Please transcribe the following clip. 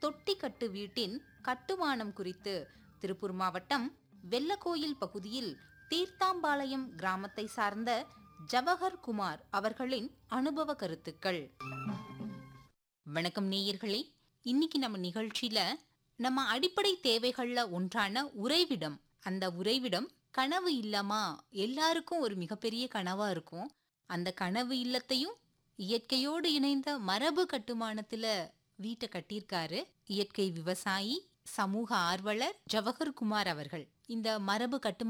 தொட்டிக்கட்டு வீட்டின் கட்டுமானம் குறித்து திருப்பூர் மாவட்டம் வெள்ளக்கோயில் பகுதியில் தீர்த்தாம்பாளையம் கிராமத்தை சார்ந்த ஜவஹர் குமார் அவர்களின் அனுபவ கருத்துக்கள் வணக்கம் நேயர்களே இன்னைக்கு நம்ம நிகழ்ச்சியில நம்ம அடிப்படை தேவைகள்ல ஒன்றான உறைவிடம் அந்த உறைவிடம் கனவு இல்லமா எல்லாருக்கும் ஒரு மிகப்பெரிய கனவா இருக்கும் அந்த கனவு இல்லத்தையும் இயற்கையோடு இணைந்த மரபு கட்டுமானத்துல வீட்டை கட்டியிருக்காரு இயற்கை விவசாயி சமூக ஆர்வலர் ஜவஹர் குமார் அவர்கள் இந்த மரபு கட்டுமான